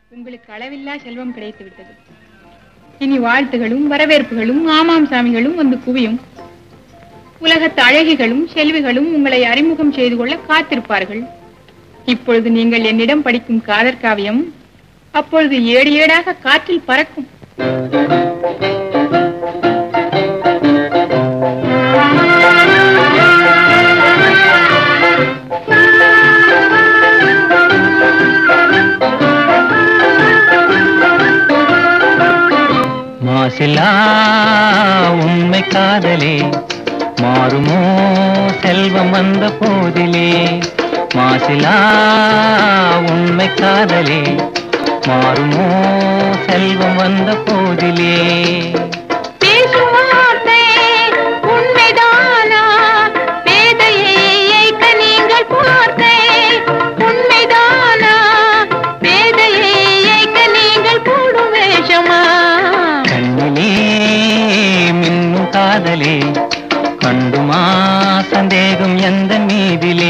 உங்களுக்கு அளவில்லா செல்வம் கிடைத்து விட்டது இனி வாழ்த்துகளும் வரவேற்புகளும் ஆமாம் சாமிகளும் வந்து குவியும் உலகத்து அழகிகளும் செல்விகளும் உங்களை அறிமுகம் செய்து கொள்ள காத்திருப்பார்கள் இப்பொழுது நீங்கள் என்னிடம் படிக்கும் காதற் காவியம் அப்பொழுது ஏடு ஏடாக காற்றில் பறக்கும் மாசிலா உண்மை காதலே மாறுமோ செல்வம் வந்த போதிலே மாசிலா உண்மை காதலே மாறுமோ செல்வம் வந்த போதிலே பேசும் வார்த்தை உண்மைதானா பேதையை ஏய்க்க நீங்கள் பார்த்தே உண்மைதானா பேதையை ஏய்க்க நீங்கள் போடும் வேஷமா கண்ணிலே மின்னும் காதலே கண்டுமா சந்தேகம் எந்த மீதிலே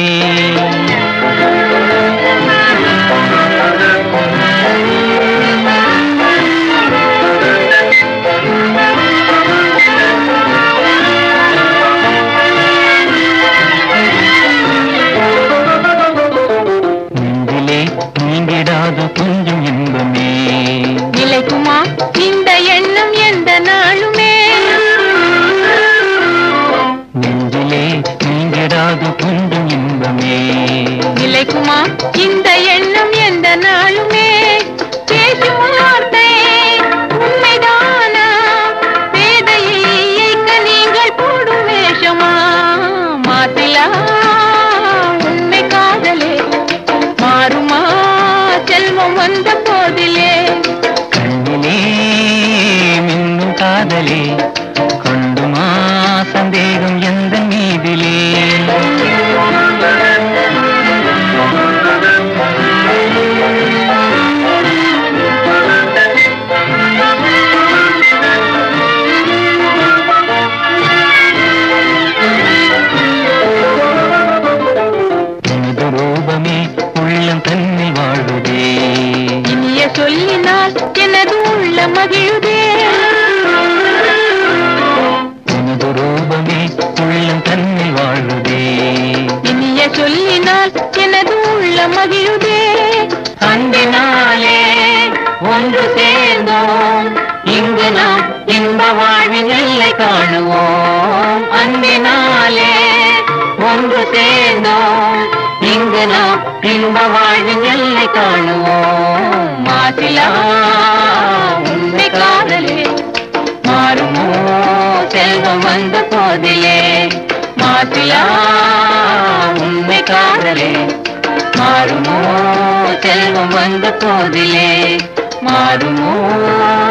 நெஞ்சிலே நீங்கிடாத கொஞ்சம் இன்பமே நிலைக்குமா இந்த எண்ணம் எந்த நாளுமே நெஞ்சிலே நீங்கிடாத கொஞ்சம் இன்பமே நிலைக்குமா இந்த எண்ணம் எந்த நாளுமே பேசும் வார்த்தை உண்மைதானா பேதையை ஏய்க்க நீங்கள் போடும் வேஷமா மாத்திலா உண்மை காதலே மாறுமா செல்வம் வந்த போதிலே கண்ணிலே மின்னும் காதலே கொண்டுமா சந்தேகம் எந்த மீதிலே உனது ரூபமே உள்ளம் தன்னை வாழுதே இனிய சொல்லினால் எனது உள்ள மகிழுதே உனது ரூபமே உள்ளம் தன்னை வாழுதே இனிய சொல்லினால் எனது உள்ள மகிழுதே அன்பினாலே ஒன்று சேர்ந்தோம் இங்கு நாம் இன்ப வாழ்வின் எல்லை காணுவோம் அன்பினாலே ஒன்று சேர்ந்தோம் இங்கு நாம் இன்ப வாழ்வின் எல்லை காணுவோம் மாசிலா உண்மை காதலே மாறுமோ செல்வம் வந்த போதிலே மாசிலா உண்மை காதலே மாறுமோ செல்வம் வந்த போதிலே மாறுமோ